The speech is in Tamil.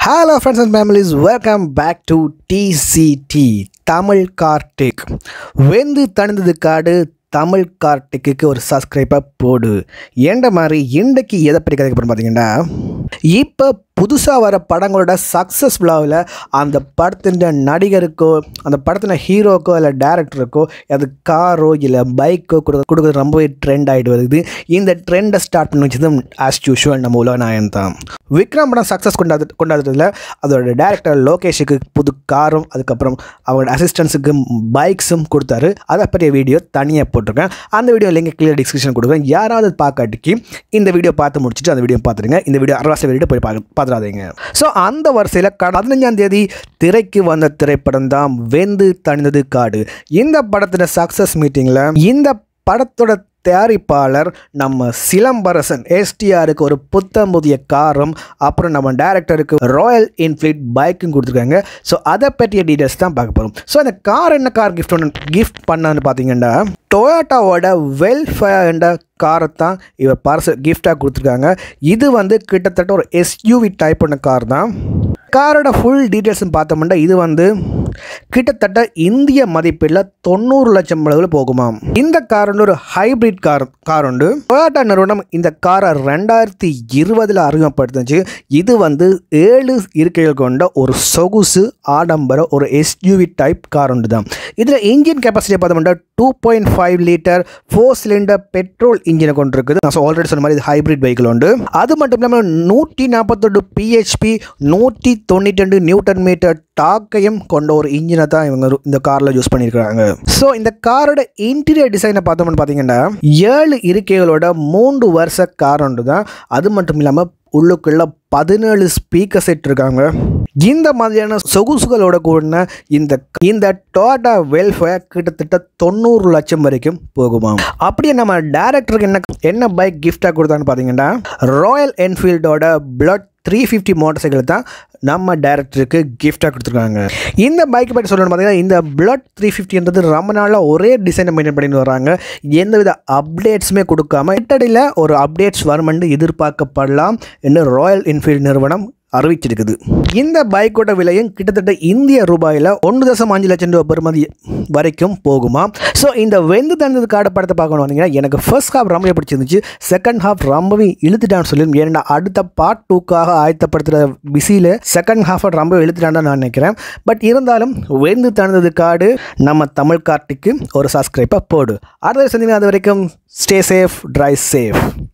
hello friends and families welcome back to DCT Tamil கார்டிக் வெந்து தணிந்தது காடு தமிழ் கார்டிக்கு ஒரு சப்ஸ்கிரைபர் போடு என்ற மாதிரி இன்றைக்கு எதை பற்றி கதைக்க போகிறோம் பார்த்தீங்கன்னா இப்போ புதுசாக வர படங்களோட சக்ஸஸ் விழாவில் அந்த படத்தின் நடிகருக்கோ அந்த படத்தின் ஹீரோக்கோ இல்லை டேரக்டருக்கோ அது காரோ இல்லை பைக்கோ கொடுக்க கொடுக்குறது ரொம்பவே ட்ரெண்ட் ஆகிட்டு வருது இந்த ட்ரெண்டை ஸ்டார்ட் பண்ணி வச்சது ஆஸ் யூஷுவல் நம்ம உலகநாயன் தான் விக்ரம் படம் சக்ஸஸ் கொண்டாது கொண்டாடுறதுல அதோட டேரக்டர் லோகேஷுக்கு புது காரும் அதுக்கப்புறம் அவங்களோட அசிஸ்டன்ஸுக்கு பைக்ஸும் கொடுத்தாரு அதை பற்றிய வீடியோ தனியாக போட்டிருக்கேன் அந்த வீடியோ லிங்க் கிளியர் டிஸ்கிரிப்ஷன் கொடுக்குறேன் யாராவது பார்க்காட்டிக்கு இந்த வீடியோ பார்த்து முடிச்சுட்டு அந்த வீடியோ பார்த்துருங்க இந்த வீடியோ அரவாசி வீடியோ போய் பார்க்க பார்த்துடாதீங்க ஸோ அந்த வரிசையில் பதினஞ்சாம் தேதி திரைக்கு வந்த திரைப்படம் தான் வெந்து தணிந்தது காடு இந்த படத்தோட சக்ஸஸ் மீட்டிங்கில் இந்த படத்தோட தயாரிப்பாளர் நம்ம சிலம்பரசன் எஸ்டிஆருக்கு ஒரு புத்தம் புதிய காரும் அப்புறம் நம்ம டேரக்டருக்கு ராயல் என்ஃபீல்ட் பைக்கும் கொடுத்துருக்காங்க ஸோ அதை பற்றிய டீட்டெயில்ஸ் தான் பார்க்க போகிறோம் ஸோ அந்த கார் என்ன கார் கிஃப்ட் ஒன்று கிஃப்ட் பண்ணான்னு பார்த்தீங்கன்னா டொயோட்டாவோட வெல்ஃபேர் என்ற காரை தான் இவர் பார்சல் கிஃப்டாக கொடுத்துருக்காங்க இது வந்து கிட்டத்தட்ட ஒரு எஸ்யூவி டைப் பண்ண கார் தான் காரோட ஃபுல் டீட்டெயில்ஸும் பார்த்தோம்னா இது வந்து கிட்டத்தட்ட இந்திய மதிப்பீடில் தொண்ணூறு லட்சம் அளவில் போகுமாம் இந்த கார் வந்து ஒரு ஹைபிரிட் கார் கார் உண்டு டொயோட்டா நிறுவனம் இந்த காரை ரெண்டாயிரத்தி இருபதில் அறிமுகப்படுத்துச்சு இது வந்து ஏழு இருக்கைகள் கொண்ட ஒரு சொகுசு ஆடம்பர ஒரு எஸ்யூவி டைப் கார் உண்டு தான் இதில் இன்ஜின் கெப்பாசிட்டி பார்த்தோம்னா two point five litre four cylinder petrol இன்ஜினை கொண்டு இருக்குது நான் ஆல்ரெடி சொன்ன மாதிரி இது ஹைபிரிட் வெஹிக்கிள் உண்டு அது மட்டும் இல்லாமல் நூற்றி நாற்பத்தெட்டு பிஹெச்பி நூற்றி தொண்ணூற்றி ரெண்டு நியூட்டன் மீட்டர் டாக்கையும் கொண்ட ஒரு இன்ஜினை தான் இவங்க இந்த காரில் யூஸ் பண்ணியிருக்காங்க ஸோ இந்த காரோட இன்டீரியர் டிசைனை பார்த்தோம்னு பார்த்தீங்கன்னா ஏழு இருக்கைகளோட மூன்று வருஷ கார் ஒன்று தான் அது மட்டும் இல்லாமல் உள்ளுக்குள்ள பதினேழு ஸ்பீக்கர் செட் இருக்காங்க இந்த மாதிரியான சொகுசுகளோட கூடின இந்த இந்த டோட்டா வெல்ஃபேர் கிட்டத்தட்ட தொண்ணூறு லட்சம் வரைக்கும் போகுமாம் அப்படியே நம்ம டேரக்டருக்கு என்ன என்ன பைக் கிஃப்டாக கொடுத்தான்னு பார்த்தீங்கன்னா ராயல் என்ஃபீல்டோட bullet three fifty motorcycle தான் நம்ம டேரக்டருக்கு கிஃப்டாக கொடுத்துருக்காங்க இந்த பைக் பற்றி சொல்லணும் பார்த்தீங்கன்னா இந்த பிளட் த்ரீ ஃபிஃப்டின்றது ரொம்ப நாளாக ஒரே டிசைனை மெயின்டைன் பண்ணிட்டு வராங்க எந்தவித அப்டேட்ஸுமே கொடுக்காம இட்டடியில் ஒரு அப்டேட்ஸ் வருமென்று எதிர்பார்க்கப்படலாம் என்று ராயல் என்ஃபீல்டு நிறுவனம் அறிவிச்சிருக்குது இந்த பைக்கோட விலையும் கிட்டத்தட்ட இந்திய ரூபாயில் ஒன்று தசம் அஞ்சு லட்சம் ரூபாய் பெறுமதி வரைக்கும் போகுமா ஸோ இந்த வெந்து தந்தது காடு படத்தை பார்க்கணும் வந்தீங்கன்னா எனக்கு ஃபர்ஸ்ட் ஹாஃப் ரொம்பவே பிடிச்சிருந்துச்சு செகண்ட் ஹாஃப் ரொம்பவே இழுத்துட்டான்னு சொல்லி ஏன்னா அடுத்த பார்ட் டூக்காக ஆயத்தப்படுத்துகிற பிஸியில் செகண்ட் ஹாஃபை ரொம்ப இழுத்துட்டான்னு நான் நினைக்கிறேன் பட் இருந்தாலும் வெந்து தந்தது காடு நம்ம தமிழ் கார்ட்டிக்கு ஒரு சப்ஸ்கிரைப்பை போடு அடுத்த சந்திங்க அது வரைக்கும் ஸ்டே சேஃப் ட்ரை சேஃப்